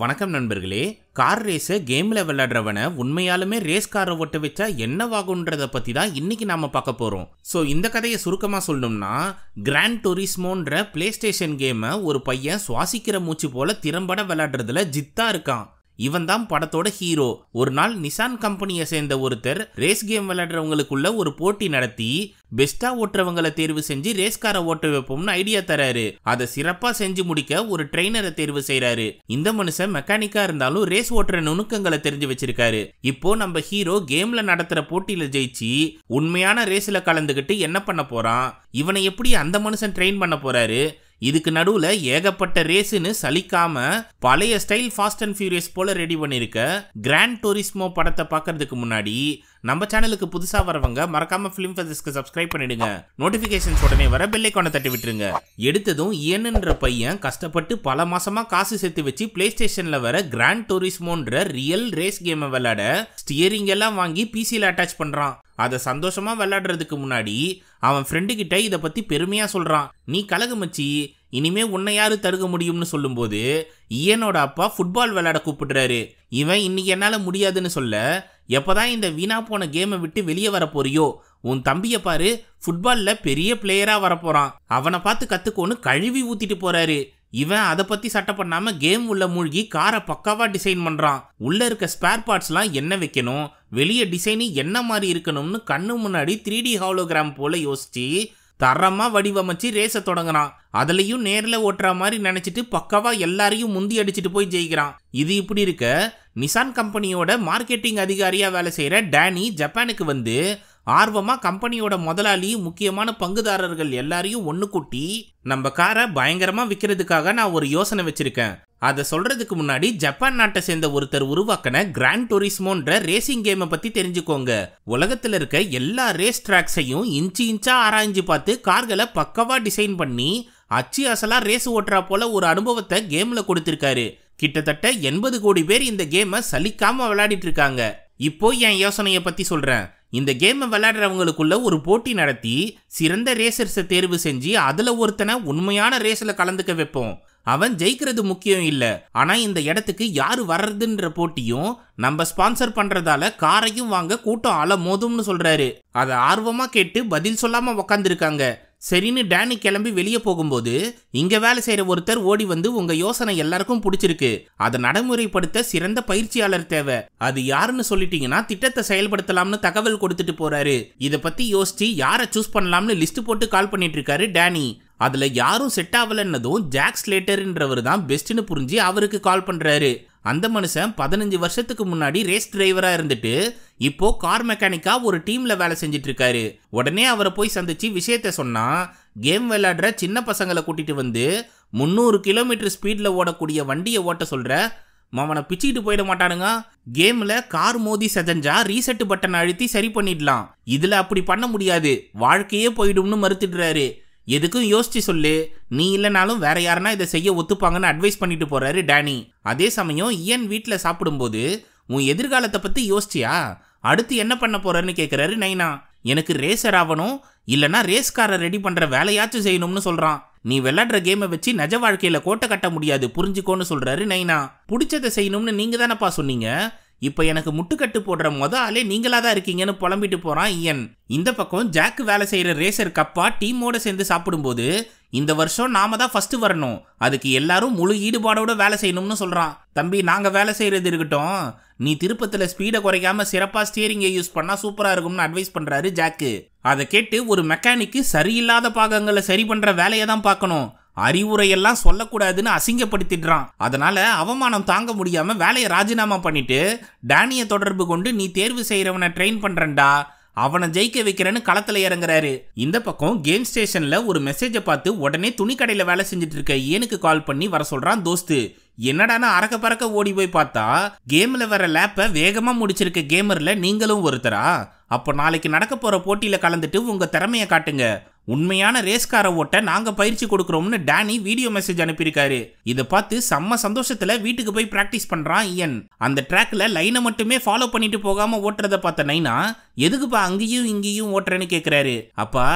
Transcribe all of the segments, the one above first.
வணக்கம் நண்பர்களே கார் ரேஸை கேமில் விளையாடுறவனை உண்மையாலுமே ரேஸ் காரை ஓட்ட வச்சா என்னவாகுன்றத பற்றி தான் இன்னைக்கு நாம பார்க்க போகிறோம் ஸோ இந்த கதையை சுருக்கமாக சொல்லணும்னா கிராண்ட் டூரிஸ்மோன்ற பிளே ஸ்டேஷன் கேமை ஒரு பையன் சுவாசிக்கிற மூச்சு போல திறம்பட விளையாடுறதுல ஜித்தா இருக்கான் இவன் தான் படத்தோட ஹீரோ ஒரு நாள் நிசான் கம்பெனியை சேர்ந்த ஒருத்தர் ரேஸ் கேம் விளையாடுறவங்களுக்குள்ள ஒரு போட்டி நடத்தி பெஸ்டா ஓட்டுறவங்களை தேர்வு செஞ்சு ரேஸ் காரை ஓட்ட வைப்போம்னு ஐடியா தராரு அதை சிறப்பா செஞ்சு முடிக்க ஒரு ட்ரெயினரை தேர்வு செய்றாரு இந்த மனுஷன் மெக்கானிக்கா இருந்தாலும் ரேஸ் ஓட்டுற நுணுக்கங்களை தெரிஞ்சு வச்சிருக்காரு இப்போ நம்ம ஹீரோ கேம்ல நடத்துற போட்டியில ஜெயிச்சு உண்மையான ரேஸ்ல கலந்துக்கிட்டு என்ன பண்ண போறான் இவனை எப்படி அந்த மனுஷன் ட்ரெயின் பண்ண போறாரு இதுக்கு நடுவுல ஏகப்பட்ட ரேஸுன்னு சலிக்காம பழைய ஸ்டைல் ஃபாஸ்ட் அண்ட் ஃபியூரியஸ் போல ரெடி பண்ணிருக்க கிராண்ட் டூரிஸ்மோ படத்தை பார்க்கறதுக்கு முன்னாடி நம்ம சேனலுக்கு புதுசா வரவங்க மறக்காம ஃபிலிம் ஃபெசிஸ்க்கு சப்ஸ்கிரைப் பண்ணிடுங்க நோட்டிபிகேஷன்ஸ் உடனே வர பெல் ஐக்கானை தட்டி விட்டுருங்க எடுத்ததும் இயன்ன்ற பையன் கஷ்டப்பட்டு பல மாசமா காசு சேர்த்து வச்சு பிளே ஸ்டேஷன்ல வர கிராண்ட் டூரிஸ்மோன்ற ரியல் ரேஸ் கேமை விளையாட ஸ்டியரிங் எல்லாம் வாங்கி பிசியில் அட்டாச் பண்றான் அதை சந்தோஷமா விளையாடுறதுக்கு முன்னாடி அவன் ஃப்ரெண்டு கிட்ட இதை பத்தி பெருமையா சொல்றான் நீ கலகு மச்சி இனிமே உன்னை யாரு தடுக்க முடியும்னு சொல்லும்போது இயனோட அப்பா ஃபுட்பால் விளையாட கூப்பிடுறாரு இவன் இன்னைக்கு என்னால முடியாதுன்னு சொல்ல எப்பதான் இந்த வீணா போன கேமை விட்டு வெளியே வர போறியோ உன் தம்பிய பாரு ஃபுட்பால்ல பெரிய பிளேயரா வரப்போறான் அவனை பார்த்து கத்துக்கோன்னு கழுவி ஊத்திட்டு போறாரு இவன் அதை பத்தி சட்டை பண்ணாம கேம் உள்ள மூழ்கி காரை பக்காவா டிசைன் பண்றான் உள்ள இருக்க ஸ்பேர் பார்ட்ஸ்லாம் என்ன வைக்கணும் வெளியே டிசைனி என்ன மாதிரி இருக்கணும்னு கண்ணு முன்னாடி த்ரீ டி ஹாலோகிராம் போல யோசிச்சு தரமா வடிவமைச்சு ரேஸை தொடங்குறான் அதுலயும் நேர்ல ஓட்டுற மாதிரி நினைச்சிட்டு பக்காவா எல்லாரையும் முந்தி அடிச்சிட்டு போய் ஜெயிக்கிறான் இது இப்படி இருக்க நிசான் கம்பெனியோட மார்க்கெட்டிங் அதிகாரியா வேலை செய்யற டேனி ஜப்பானுக்கு வந்து ஆர்வமா கம்பெனியோட முதலாளி முக்கியமான பங்குதாரர்கள் எல்லாரையும் ஒன்று கூட்டி நம்ம காரை பயங்கரமா விற்கிறதுக்காக நான் ஒரு யோசனை வச்சிருக்கேன் அதை சொல்றதுக்கு முன்னாடி ஜப்பான் நாட்டை சேர்ந்த ஒருத்தர் உருவாக்கின கிராண்ட் டூரிஸ்மோன்ற ரேசிங் கேமை பத்தி தெரிஞ்சுக்கோங்க உலகத்துல இருக்க எல்லா ரேஸ் ட்ராக்ஸையும் இன்ச்சு இன்ச்சா ஆராய்ஞ்சு பார்த்து கார்களை பக்கவா டிசைன் பண்ணி அச்சு அசலா ரேஸ் ஓட்டுறா போல ஒரு அனுபவத்தை கேம்ல கொடுத்திருக்காரு கிட்டத்தட்ட எண்பது கோடி பேர் இந்த கேமை சலிக்காம விளையாடிட்டு இருக்காங்க இப்போ என் யோசனையை பத்தி சொல்றேன் இந்த கேமை விளையாடுறவங்களுக்குள்ள ஒரு போட்டி நடத்தி சிறந்த ரேசர்ஸை தேர்வு செஞ்சு அதுல ஒருத்தனை உண்மையான ரேஸ்ல கலந்துக்க வைப்போம் அவன் ஜெயிக்கிறது முக்கியம் இல்ல ஆனா இந்த இடத்துக்கு யாரு வர்றதுன்ற போட்டியும் நம்ம ஸ்பான்சர் பண்றதால காரையும் வாங்க கூட்டம் அல மோதும்னு சொல்றாரு அதை ஆர்வமா கேட்டு பதில் சொல்லாம உக்காந்துருக்காங்க சரின்னு டேனி கிளம்பி வெளியே போகும்போது இங்க வேலை செய்யற ஒருத்தர் ஓடி வந்து உங்க யோசனை எல்லாருக்கும் பிடிச்சிருக்கு அதை நடைமுறைப்படுத்த சிறந்த பயிற்சியாளர் தேவை அது யாருன்னு சொல்லிட்டீங்கன்னா திட்டத்தை செயல்படுத்தலாம்னு தகவல் கொடுத்துட்டு போறாரு இத பத்தி யோசிச்சு யாரை சூஸ் பண்ணலாம்னு லிஸ்ட் போட்டு கால் பண்ணிட்டு இருக்காரு டேனி அதுல யாரும் செட் ஆகலன்னதும் ஜாக் ஸ்லேட்டர்ன்றவர் தான் பெஸ்ட்னு புரிஞ்சு அவருக்கு கால் பண்றாரு அந்த மனுஷன் பதினஞ்சு வருஷத்துக்கு முன்னாடி ரேஸ் டிரைவரா இருந்துட்டு இப்போ கார் மெக்கானிக்கா ஒரு டீம்ல வேலை செஞ்சுட்டு இருக்காரு உடனே அவரை போய் சந்திச்சு விஷயத்த சொன்னா கேம் விளையாடுற சின்ன பசங்களை கூட்டிட்டு வந்து முந்நூறு கிலோமீட்டர் ஸ்பீட்ல ஓடக்கூடிய வண்டியை ஓட்ட சொல்ற அவனை பிச்சுக்கிட்டு போயிட மாட்டானுங்க கேம்ல கார் மோதி செதஞ்சா ரீசெட் பட்டன் அழுத்தி சரி பண்ணிடலாம் இதுல அப்படி பண்ண முடியாது வாழ்க்கையே போயிடும்னு மறுத்துடுறாரு எதுக்கும் யோசிச்சு சொல்லு நீ இல்லைனாலும் வேற யாருன்னா இதை செய்ய ஒத்துப்பாங்கன்னு அட்வைஸ் பண்ணிட்டு போறாரு டேனி அதே சமயம் இயன் வீட்டில் சாப்பிடும்போது உன் எதிர்காலத்தை பத்தி யோசிச்சியா அடுத்து என்ன பண்ண போறன்னு கேட்குறாரு நைனா எனக்கு ரேசர் ஆகணும் இல்லைனா ரேஸ்காரை ரெடி பண்ற வேலையாச்சும் செய்யணும்னு சொல்றான் நீ விளையாடுற கேமை வச்சு நிஜ வாழ்க்கையில கோட்டை கட்ட முடியாது புரிஞ்சுக்கோன்னு சொல்றாரு நைனா பிடிச்சதை செய்யணும்னு நீங்க தானப்பா சொன்னீங்க இப்ப எனக்கு முட்டுக்கட்டு போடுற மொத ஆளே நீங்களா தான் இருக்கீங்கன்னு புலம்பிட்டு போறான் இயன் இந்த பக்கம் ஜாக் வேலை செய்யற ரேசர் கப்பா டீமோட சேர்ந்து சாப்பிடும்போது இந்த வருஷம் நாம தான் ஃபர்ஸ்ட் வரணும் அதுக்கு எல்லாரும் முழு ஈடுபாடோட வேலை செய்யணும்னு சொல்றான் தம்பி நாங்க வேலை செய்யறது இருக்கட்டும் நீ திருப்பத்துல ஸ்பீடை குறைக்காம சிறப்பா ஸ்டியரிங்கை யூஸ் பண்ணா சூப்பரா இருக்கும்னு அட்வைஸ் பண்றாரு ஜாக்கு அதை கேட்டு ஒரு மெக்கானிக்கு சரியில்லாத பாகங்களை சரி பண்ற வேலையை தான் பார்க்கணும் அறிவுரையெல்லாம் சொல்லக்கூடாதுன்னு அசிங்கப்படுத்திடுறான் அதனால அவமானம் தாங்க முடியாம வேலையை ராஜினாமா பண்ணிட்டு டேனிய தொடர்பு கொண்டு நீ தேர்வு செய்யறவனை ட்ரெயின் பண்றேன்டா அவனை ஜெயிக்க வைக்கிறேன்னு களத்துல இறங்குறாரு இந்த பக்கம் கேம் ஸ்டேஷன்ல ஒரு மெசேஜை பார்த்து உடனே துணி கடையில வேலை செஞ்சுட்டு இருக்க ஏனுக்கு கால் பண்ணி வர சொல்றான் தோஸ்து என்னடானா அறக்க பறக்க ஓடி போய் பார்த்தா கேம்ல வர லேப்பை வேகமா முடிச்சிருக்க கேமர்ல நீங்களும் ஒருத்தரா அப்போ நாளைக்கு நடக்க போற போட்டியில கலந்துட்டு உங்க திறமைய காட்டுங்க உண்மையான ரேஸ்காரை ஓட்ட நாங்க பயிற்சி கொடுக்குறோம்னு டேனி வீடியோ மெசேஜ் அனுப்பியிருக்காரு இதை பார்த்து செம்ம சந்தோஷத்துல வீட்டுக்கு போய் பிராக்டிஸ் பண்றான் இயன் அந்த ட்ராக்ல லைனை மட்டுமே ஃபாலோ பண்ணிட்டு போகாம ஓட்டுறத பார்த்த நைனா எதுக்குப்பா அங்கேயும் இங்கேயும் ஓட்டுறேன்னு கேக்குறாரு அப்பா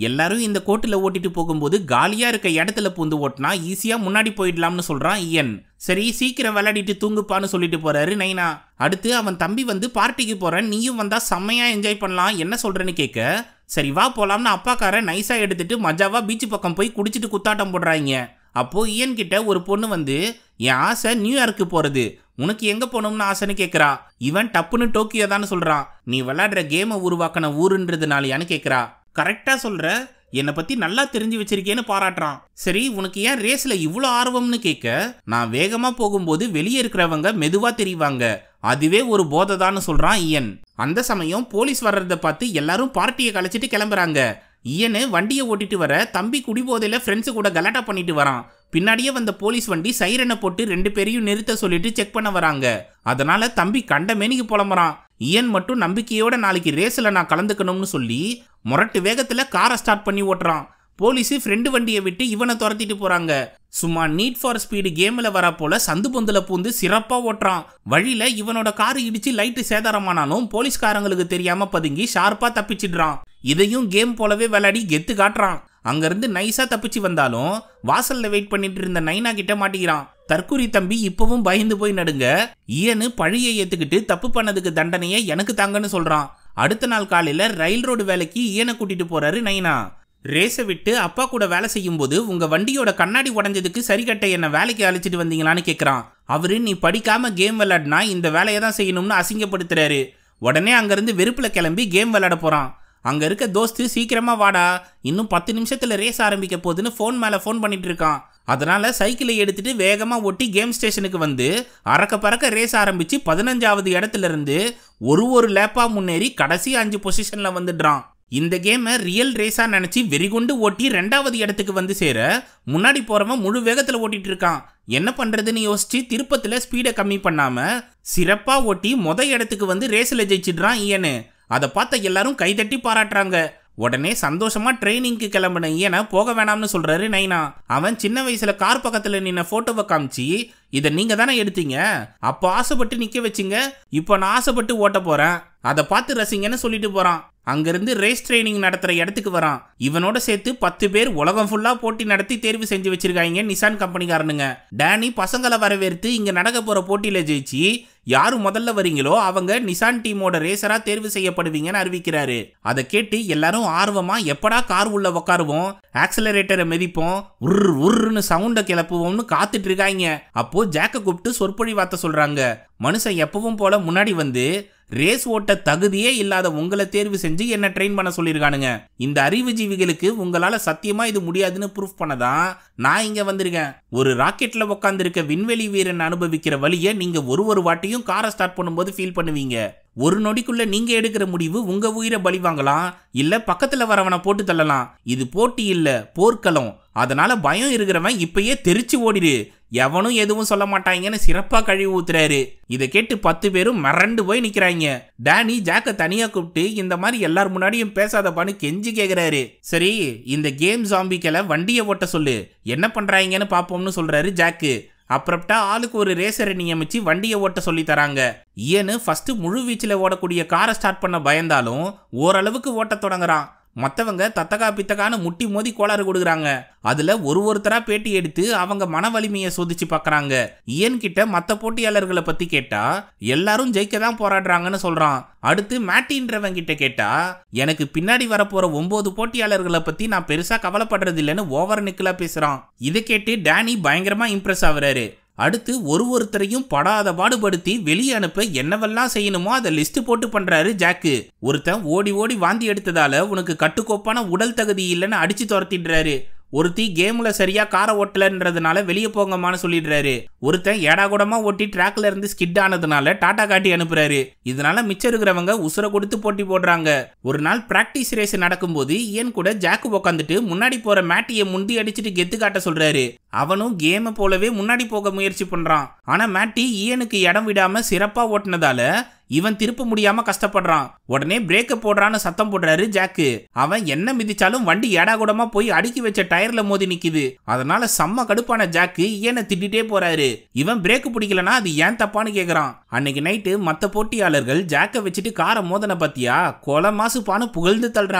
எல்லாரும் இந்த கோட்டுல ஓட்டிட்டு போகும்போது காலியா இருக்க இடத்துல பூந்து ஓட்டினா ஈஸியா முன்னாடி போயிடலாம்னு சொல்றான் இயன் சரி சீக்கிரம் விளையாடிட்டு தூங்குப்பான்னு சொல்லிட்டு போறாரு நைனா அடுத்து அவன் தம்பி வந்து பார்ட்டிக்கு போறேன் நீயும் வந்தா செம்மையா என்ஜாய் பண்ணலாம் என்ன சொல்றேன்னு கேட்க சரி வா போலாம்னு அப்பாக்காரன் நைஸா எடுத்துட்டு மஜாவா பீச் பக்கம் போய் குடிச்சிட்டு குத்தாட்டம் போடுறாங்க அப்போ இயன் கிட்ட ஒரு பொண்ணு வந்து என் ஆசை நியூயார்க்கு போறது உனக்கு எங்க போகணும்னு ஆசைன்னு கேக்குறா இவன் டப்புன்னு டோக்கியோ தான் சொல்றான் நீ விளையாடுற கேமை உருவாக்கின ஊருன்றதுனாலயான்னு கேக்குறா கரெக்டா சொல்ற என்னை பத்தி நல்லா தெரிஞ்சு வச்சிருக்கேன்னு பாராட்டுறான் சரி உனக்கு ஏன் ரேஸ்ல இவ்வளோ ஆர்வம்னு கேட்க நான் வேகமா போகும்போது வெளியே இருக்கிறவங்க மெதுவா தெரிவாங்க அதுவே ஒரு போதைதான்னு சொல்றான் இயன் அந்த சமயம் போலீஸ் வர்றதை பார்த்து எல்லாரும் பார்ட்டியை கலைச்சிட்டு கிளம்புறாங்க இயனு வண்டியை ஓட்டிட்டு வர தம்பி குடிபோதையில ஃப்ரெண்ட்ஸு கூட கலாட்டா பண்ணிட்டு வரான் பின்னாடியே வந்த போலீஸ் வண்டி சைரனை போட்டு ரெண்டு பேரையும் நிறுத்த சொல்லிட்டு செக் பண்ண வராங்க அதனால தம்பி கண்ட மேனிக்கு புலம்புறான் இயன் மட்டும் நம்பிக்கையோட நாளைக்கு ரேஸ்ல நான் கலந்துக்கணும்னு சொல்லி முரட்டு வேகத்துல காரை ஸ்டார்ட் பண்ணி ஓட்டுறான் போலீஸ் ஃப்ரெண்டு வண்டியை விட்டு இவனை துரத்திட்டு போறாங்க சும்மா நீட் ஃபார் ஸ்பீடு கேம்ல வரா போல சந்து பொந்துல பூந்து சிறப்பா ஓட்டுறான் வழியில இவனோட கார் இடிச்சு லைட்டு சேதாரமானாலும் போலீஸ்காரங்களுக்கு தெரியாம பதுங்கி ஷார்ப்பா தப்பிச்சிடுறான் இதையும் கேம் போலவே விளையாடி கெத்து காட்டுறான் அங்கிருந்து நைஸா தப்பிச்சு வந்தாலும் வாசல்ல வெயிட் பண்ணிட்டு இருந்த நைனா கிட்ட மாட்டிக்கிறான் தற்குறி தம்பி இப்பவும் பயந்து போய் நடுங்க ஈயனு பழியை ஏத்துக்கிட்டு தப்பு பண்ணதுக்கு தண்டனையை எனக்கு தாங்கன்னு சொல்றான் அடுத்த நாள் காலையில ரயில் ரோடு வேலைக்கு ஈயனை கூட்டிட்டு போறாரு நைனா ரேஸை விட்டு அப்பா கூட வேலை செய்யும்போது உங்க வண்டியோட கண்ணாடி உடஞ்சதுக்கு சரி கட்ட என்ன வேலைக்கு அழைச்சிட்டு வந்தீங்களான்னு கேட்குறான் அவரு நீ படிக்காம கேம் விளையாடினா இந்த வேலையை தான் செய்யணும்னு அசிங்கப்படுத்துறாரு உடனே அங்கிருந்து வெறுப்புல கிளம்பி கேம் விளையாட போறான் அங்க இருக்க தோஸ்து சீக்கிரமா வாடா இன்னும் பத்து நிமிஷத்துல ரேஸ் ஆரம்பிக்க போகுதுன்னு ஃபோன் மேல ஃபோன் பண்ணிட்டு இருக்கான் அதனால சைக்கிளை எடுத்துட்டு வேகமா ஒட்டி கேம் ஸ்டேஷனுக்கு வந்து அறக்க பறக்க ரேஸ் ஆரம்பிச்சு பதினஞ்சாவது இடத்துல இருந்து ஒரு ஒரு லேப்பா முன்னேறி கடைசி அஞ்சு பொசிஷன்ல வந்துடுறான் இந்த கேமை ரியல் ரேஸா நினைச்சு வெறிகொண்டு ஓட்டி ரெண்டாவது இடத்துக்கு வந்து சேர முன்னாடி போறவன் முழு வேகத்துல ஓட்டிட்டு இருக்கான் என்ன பண்றதுன்னு யோசிச்சு திருப்பத்துல ஸ்பீடை கம்மி பண்ணாம சிறப்பா ஓட்டி முத இடத்துக்கு வந்து ரேஸ்ல ஜெயிச்சிடுறான் ஈயனு அதை பார்த்த எல்லாரும் கைதட்டி பாராட்டுறாங்க உடனே சந்தோஷமா ட்ரைனிங்க்கு கிளம்பின ஈயனை போக வேணாம்னு சொல்றாரு நைனா அவன் சின்ன வயசுல கார் பக்கத்துல நின்ன போட்டோவை காமிச்சு இதை நீங்க தானே எடுத்தீங்க அப்போ ஆசைப்பட்டு நிக்க வச்சிங்க இப்போ நான் ஆசைப்பட்டு ஓட்ட போறேன் அதை பார்த்து ரசிங்கன்னு சொல்லிட்டு போறான் அங்கிருந்து ரேஸ் ட்ரைனிங் நடத்துற இடத்துக்கு வரான் இவனோட சேர்த்து பத்து பேர் உலகம் ஃபுல்லா போட்டி நடத்தி தேர்வு செஞ்சு வச்சிருக்காங்க நிசான் கம்பெனிக்காரனுங்க டேனி பசங்களை வரவேற்று இங்க நடக்க போற போட்டியில ஜெயிச்சு யாரு முதல்ல வரீங்களோ அவங்க நிசான் டீமோட ரேசரா தேர்வு செய்யப்படுவீங்கன்னு அறிவிக்கிறாரு அதை கேட்டு எல்லாரும் ஆர்வமா எப்படா கார் உள்ள உட்காருவோம் ஆக்சலரேட்டரை மிதிப்போம் உர் உருன்னு சவுண்டை கிளப்புவோம்னு காத்துட்டு இருக்காங்க அப்போ ஜாக்க கூப்பிட்டு சொற்பொழிவாத்த சொல்றாங்க மனுஷன் எப்பவும் போல முன்னாடி வந்து ரேஸ் ஓட்ட தகுதியே இல்லாத உங்களை தேர்வு செஞ்சு என்ன ட்ரெயின் பண்ண சொல்லியிருக்கானுங்க இந்த அறிவு ஜீவிகளுக்கு உங்களால சத்தியமா இது முடியாதுன்னு ப்ரூஃப் பண்ணதான் நான் இங்க வந்திருக்கேன் ஒரு ராக்கெட்ல உட்காந்துருக்க விண்வெளி வீரன் அனுபவிக்கிற வழியை நீங்க ஒரு ஒரு வாட்டியும் காரை ஸ்டார்ட் பண்ணும்போது ஃபீல் பண்ணுவீங்க ஒரு நொடிக்குள்ள நீங்க எடுக்கிற முடிவு உங்க உயிரை பலி வாங்கலாம் இல்ல பக்கத்துல வரவனை போட்டு தள்ளலாம் இது போட்டி இல்ல போர்க்களம் அதனால பயம் இருக்கிறவன் இப்பயே தெரிச்சு ஓடிடு எவனும் எதுவும் சொல்ல மாட்டாங்கன்னு சிறப்பா கழுவி ஊத்துறாரு இதை கேட்டு பத்து பேரும் மிரண்டு போய் நிக்கிறாங்க டேனி ஜாக்க தனியா கூப்பிட்டு இந்த மாதிரி எல்லார் முன்னாடியும் பேசாதப்பான்னு கெஞ்சி கேக்குறாரு சரி இந்த கேம் ஜாம்பிக்கல வண்டியை ஓட்ட சொல்லு என்ன பண்றாங்கன்னு பாப்போம்னு சொல்றாரு ஜாக்கு அப்புறம்ட்டா ஆளுக்கு ஒரு ரேசரை நியமிச்சு வண்டியை ஓட்ட சொல்லி தராங்க ஈயனு ஃபர்ஸ்ட் முழு வீச்சில் ஓடக்கூடிய காரை ஸ்டார்ட் பண்ண பயந்தாலும் ஓரளவுக்கு ஓட்ட தொடங்குறான் மற்றவங்க தத்தகா பித்தகான்னு முட்டி மோதி கோளாறு கொடுக்குறாங்க அதுல ஒரு ஒருத்தரா பேட்டி எடுத்து அவங்க மன வலிமையை சோதிச்சு பார்க்கறாங்க இயன் கிட்ட மற்ற போட்டியாளர்களை பத்தி கேட்டா எல்லாரும் ஜெயிக்க தான் போராடுறாங்கன்னு சொல்றான் அடுத்து மேட்டின்றவங்க கிட்ட கேட்டா எனக்கு பின்னாடி வரப்போற ஒன்பது போட்டியாளர்களை பத்தி நான் பெருசா கவலைப்படுறது இல்லைன்னு ஓவர் நிக்கலா பேசுறான் இதை கேட்டு டேனி பயங்கரமா இம்ப்ரெஸ் ஆகுறாரு அடுத்து ஒரு ஒருத்தரையும் படாத பாடுபடுத்தி வெளியே அனுப்ப என்னவெல்லாம் செய்யணுமோ அதை லிஸ்ட் போட்டு பண்றாரு ஜாக்கு ஒருத்தன் ஓடி ஓடி வாந்தி எடுத்ததால உனக்கு கட்டுக்கோப்பான உடல் தகுதி இல்லைன்னு அடிச்சு துரத்திடுறாரு ஒருத்தி கேம்ல சரியா காரை ஓட்டலன்றதுனால வெளியே போங்கம்மான்னு சொல்லிடுறாரு ஒருத்தன் ஏடாகூடமா ஓட்டி ட்ராக்ல இருந்து ஸ்கிட் ஆனதுனால டாடா காட்டி அனுப்புறாரு இதனால மிச்சம் இருக்கிறவங்க உசுர கொடுத்து போட்டி போடுறாங்க ஒரு நாள் பிராக்டிஸ் ரேஸ் நடக்கும்போது இயன் கூட ஜாக்கு உக்காந்துட்டு முன்னாடி போற மேட்டியை முந்தி அடிச்சுட்டு கெத்து காட்ட சொல்றாரு அவனும் கேமை போலவே முன்னாடி போக முயற்சி பண்றான் ஆனா மேட்டி ஈயனுக்கு இடம் விடாம சிறப்பா ஓட்டுனதால இவன் திருப்ப முடியாம கஷ்டப்படுறான் உடனே பிரேக்க போடுறான்னு சத்தம் போடுறாரு ஜாக்கு அவன் என்ன மிதிச்சாலும் வண்டி ஏடாகூடமா போய் அடுக்கி வச்ச டயர்ல மோதி நிக்குது அதனால செம்ம கடுப்பான ஜாக்கு ஈயனை திட்டிட்டே போறாரு இவன் பிரேக் பிடிக்கலனா அது ஏன் தப்பான்னு கேக்குறான் அன்னைக்கு நைட்டு மத்த போட்டியாளர்கள் ஜாக்க வச்சுட்டு காரை மோதன பத்தியா கொலை மாசுப்பான்னு புகழ்ந்து தள்ளுறாங்க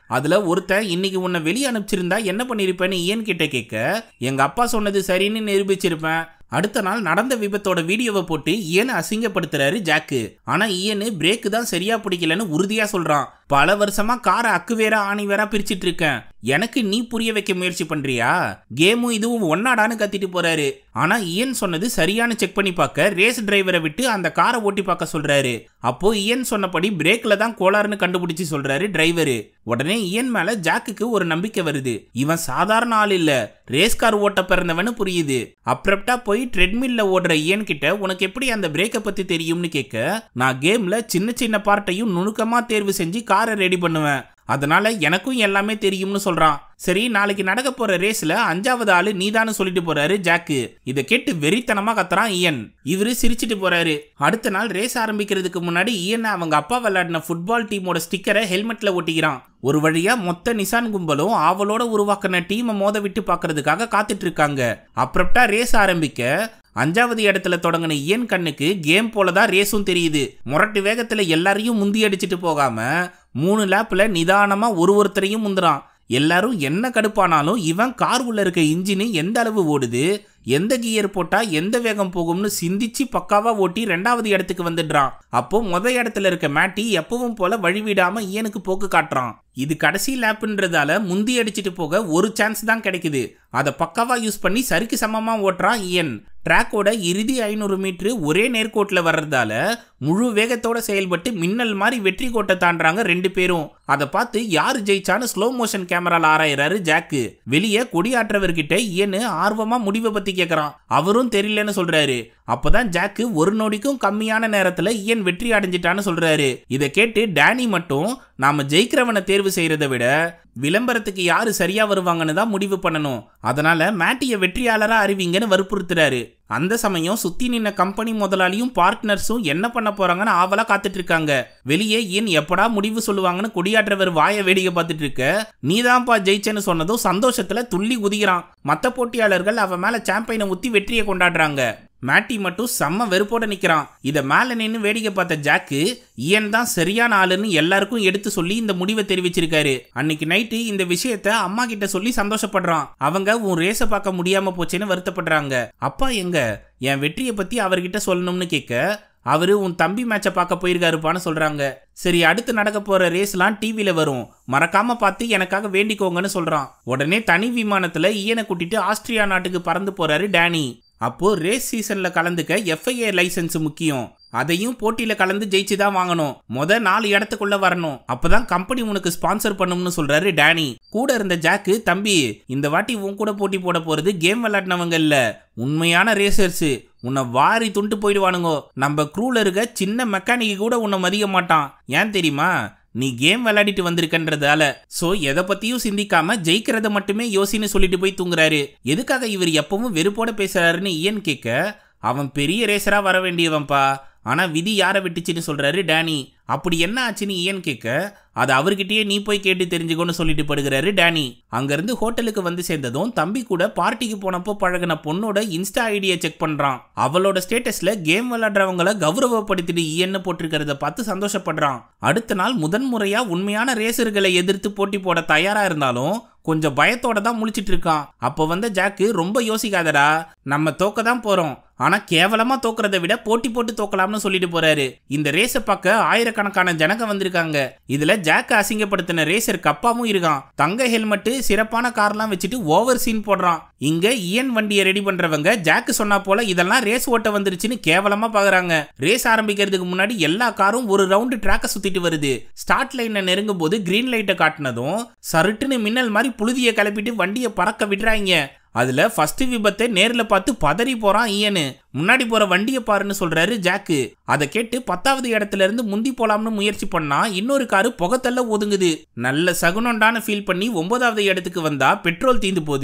அதுல ஒருத்தன் இன்னைக்கு உன்னை வெளியே அனுப்பிச்சிருந்தா என்ன பண்ணிருப்பேன்னு இயன் கிட்ட கேட்க எங்க அப்பா சொன்னது சரின்னு நிரூபிச்சிருப்பேன் அடுத்த நாள் நடந்த விபத்தோட வீடியோவை போட்டு இயனை அசிங்கப்படுத்துறாரு ஜாக்கு ஆனா இயனு பிரேக்கு தான் சரியா பிடிக்கலன்னு உறுதியா சொல்றான் பல வருஷமா காரை அக்கு வேற ஆணி வேற பிரிச்சிட்டு இருக்கேன் எனக்கு நீ புரிய வைக்க முயற்சி பண்றியா கேமும் இதுவும் ஒன்னாடான்னு கத்திட்டு போறாரு ஆனா இயன் சொன்னது சரியான செக் பண்ணி பார்க்க ரேஸ் டிரைவரை விட்டு அந்த காரை ஓட்டி பார்க்க சொல்றாரு அப்போ இயன் சொன்னபடி பிரேக்ல தான் கோளாறுன்னு கண்டுபிடிச்சு சொல்றாரு டிரைவரு உடனே இயன் மேல ஜாக்குக்கு ஒரு நம்பிக்கை வருது இவன் சாதாரண ஆள் இல்ல ரேஸ் கார் ஓட்ட பிறந்தவனு புரியுது அப்ரப்டா போய் ட்ரெட்மில்ல ஓடுற இயன் கிட்ட உனக்கு எப்படி அந்த பிரேக்கை பத்தி தெரியும்னு கேட்க நான் கேம்ல சின்ன சின்ன பார்ட்டையும் நுணுக்கமா தேர்வு செஞ்சு காரை ரெடி பண்ணுவேன் அதனால எனக்கும் எல்லாமே தெரியும்னு சொல்றான் சரி நாளைக்கு நடக்க போற ரேஸ்ல அஞ்சாவது ஆளு நீதான்னு சொல்லிட்டு போறாரு ஜாக்கு இதை கேட்டு வெறித்தனமா கத்துறான் இயன் இவரு சிரிச்சிட்டு போறாரு அடுத்த நாள் ரேஸ் ஆரம்பிக்கிறதுக்கு முன்னாடி இயன் அவங்க அப்பா விளையாடின ஃபுட்பால் டீமோட ஸ்டிக்கரை ஹெல்மெட்ல ஒட்டிக்கிறான் ஒரு வழியா மொத்த நிசான் கும்பலும் அவளோட உருவாக்கின டீமை மோத விட்டு பார்க்கறதுக்காக காத்துட்டு இருக்காங்க அப்புறம்டா ரேஸ் ஆரம்பிக்க அஞ்சாவது இடத்துல தொடங்கின இயன் கண்ணுக்கு கேம் போல தான் ரேஸும் தெரியுது முரட்டு வேகத்துல எல்லாரையும் முந்தி அடிச்சிட்டு போகாம மூணு லேப்ல நிதானமா ஒரு ஒருத்தரையும் முந்துறான் எல்லாரும் என்ன கடுப்பானாலும் இவன் கார் உள்ள இருக்க இன்ஜினு எந்த அளவு ஓடுது எந்த கியர் போட்டா எந்த வேகம் போகும்னு சிந்திச்சு பக்காவா ஓட்டி ரெண்டாவது இடத்துக்கு வந்துடுறான் அப்போ முத இடத்துல இருக்க மேட்டி எப்பவும் போல வழிவிடாம இயனுக்கு போக்கு காட்டுறான் இது கடைசி லேப்புன்றதால முந்தி அடிச்சிட்டு போக ஒரு சான்ஸ் தான் கிடைக்குது அதை பக்காவா யூஸ் பண்ணி சரிக்கு சமமா ஓட்டுறான் இயன் ட்ராக்கோட இறுதி ஐநூறு மீட்ரு ஒரே நேர்கோட்டில் வர்றதால முழு வேகத்தோட செயல்பட்டு மின்னல் மாதிரி வெற்றி கோட்டை தாண்டுறாங்க ரெண்டு பேரும் அதை பார்த்து யார் ஜெயிச்சான்னு ஸ்லோ மோஷன் கேமரால ஆராயிறாரு ஜாக்கு வெளியே கொடியாற்றவர்கிட்ட இயனு ஆர்வமா முடிவை பத்தி கேட்கறான் அவரும் தெரியலன்னு சொல்றாரு அப்பதான் ஜாக்கு ஒரு நொடிக்கும் கம்மியான நேரத்துல இயன் வெற்றி அடைஞ்சிட்டான்னு சொல்றாரு இதை கேட்டு டேனி மட்டும் நாம ஜெயிக்கிறவனை தேர்வு செய்யறதை விட விளம்பரத்துக்கு யாரு சரியா வருவாங்கன்னு தான் முடிவு பண்ணணும் அதனால மேட்டிய வெற்றியாளரா அறிவிங்கன்னு வற்புறுத்துறாரு அந்த சமயம் சுத்தி நின்ன கம்பெனி முதலாளியும் பார்ட்னர்ஸும் என்ன பண்ண போறாங்கன்னு ஆவலா காத்துட்டு இருக்காங்க வெளியே ஏன் எப்படா முடிவு சொல்லுவாங்கன்னு கொடியாற்றவர் வாய வேடிக்கை பார்த்துட்டு இருக்க நீதான்ப்பா ஜெயிச்சேன்னு சொன்னதும் சந்தோஷத்துல துள்ளி குதிக்கிறான் மத்த போட்டியாளர்கள் அவன் மேல சாம்பியனை ஊத்தி வெற்றியை கொண்டாடுறாங்க மேட்டி மட்டும் செம்ம வெறுப்போட நிக்கிறான் இத மேல நின்னு வேடிக்கை பார்த்த ஜாக்கு இயன் தான் சரியான ஆளுன்னு எல்லாருக்கும் எடுத்து சொல்லி இந்த முடிவை தெரிவிச்சிருக்காரு அன்னைக்கு நைட்டு இந்த விஷயத்த அம்மா கிட்ட சொல்லி சந்தோஷப்படுறான் அவங்க உன் ரேஸ பார்க்க முடியாம போச்சேன்னு வருத்தப்படுறாங்க அப்பா எங்க என் வெற்றியை பத்தி அவர்கிட்ட சொல்லணும்னு கேட்க அவரு உன் தம்பி மேட்சை பார்க்க போயிருக்காருப்பான்னு சொல்றாங்க சரி அடுத்து நடக்க போற ரேஸ்லாம் டிவில வரும் மறக்காம பார்த்து எனக்காக வேண்டிக்கோங்கன்னு சொல்றான் உடனே தனி விமானத்துல ஈயனை கூட்டிட்டு ஆஸ்திரியா நாட்டுக்கு பறந்து போறாரு டேனி அப்போ ரேஸ் சீசன்ல கலந்துக்க எஃப்ஐஏ லைசன்ஸ் முக்கியம் அதையும் போட்டியில கலந்து ஜெயிச்சு தான் வாங்கணும் முத நாலு இடத்துக்குள்ள வரணும் அப்பதான் கம்பெனி உனக்கு ஸ்பான்சர் பண்ணும்னு சொல்றாரு டேனி கூட இருந்த ஜாக்கு தம்பி இந்த வாட்டி உன் கூட போட்டி போட போறது கேம் விளையாடினவங்க இல்ல உண்மையான ரேசர்ஸ் உன்னை வாரி துண்டு போயிடுவானுங்கோ நம்ம க்ரூல இருக்க சின்ன மெக்கானிக்கு கூட உன்னை மதிக்க மாட்டான் ஏன் தெரியுமா நீ கேம் விளையாடிட்டு வந்திருக்கன்றதால சோ எதை பத்தியும் சிந்திக்காம ஜெயிக்கிறத மட்டுமே யோசின்னு சொல்லிட்டு போய் தூங்குறாரு எதுக்காக இவர் எப்பவும் வெறுப்போட பேசுறாருன்னு இயன் கேட்க அவன் பெரிய ரேசரா வர வேண்டியவன்பா ஆனா விதி யாரை விட்டுச்சுன்னு சொல்றாரு டேனி அப்படி என்ன ஆச்சுன்னு இயன் கேட்க அது அவர்கிட்டயே நீ போய் கேட்டு தெரிஞ்சுக்கோன்னு சொல்லிட்டு படுகிறாரு டேனி அங்கிருந்து ஹோட்டலுக்கு வந்து சேர்ந்ததும் தம்பி கூட பார்ட்டிக்கு போனப்போ பழகின பொண்ணோட இன்ஸ்டா ஐடியை செக் பண்றான் அவளோட ஸ்டேட்டஸ்ல கேம் விளையாடுறவங்கள கௌரவப்படுத்திட்டு இயன்னு போட்டிருக்கிறத பார்த்து சந்தோஷப்படுறான் அடுத்த நாள் முதன்முறையா உண்மையான ரேசர்களை எதிர்த்து போட்டி போட தயாரா இருந்தாலும் கொஞ்சம் பயத்தோட தான் முழிச்சிட்டு இருக்கான் அப்போ வந்த ஜாக்கு ரொம்ப யோசிக்காதடா நம்ம தோக்க தான் போறோம் ஆனா கேவலமா தோக்குறதை விட போட்டி போட்டு தோக்கலாம்னு சொல்லிட்டு போறாரு இந்த ரேஸை பார்க்க ஆயிரக்கணக்கான ஜனங்க வந்திருக்காங்க இதுல ஜாக் அசிங்கப்படுத்தின ரேசர் கப்பாவும் இருக்கான் தங்க ஹெல்மெட் சிறப்பான கார்லாம் வச்சுட்டு ஓவர் சீன் போடுறான் இங்க இயன் வண்டியை ரெடி பண்றவங்க ஜாக்கு சொன்னா போல இதெல்லாம் ரேஸ் ஓட்ட வந்துருச்சுன்னு கேவலமா பாக்குறாங்க ரேஸ் ஆரம்பிக்கிறதுக்கு முன்னாடி எல்லா காரும் ஒரு ரவுண்டு ட்ராக்கை சுத்திட்டு வருது ஸ்டார்ட் லைனை நெருங்கும் போது கிரீன் லைட்டை காட்டினதும் சருட்டுன்னு மின்னல் மாதிரி புழுதியை கிளப்பிட்டு வண்டியை பறக்க விடுறாங்க அதுல ஃபர்ஸ்ட் விபத்தை நேர்ல பார்த்து பதறி போறான் ஈயனு முன்னாடி போற வண்டியை பாருன்னு சொல்றாரு ஜாக்கு அதை கேட்டு பத்தாவது இடத்துல இருந்து முந்தி போலாம்னு முயற்சி பண்ணா இன்னொரு காரு புகத்தல்ல ஒதுங்குது நல்ல சகுனண்டான ஃபீல் பண்ணி ஒன்பதாவது இடத்துக்கு வந்தா பெட்ரோல் தீந்து போகுது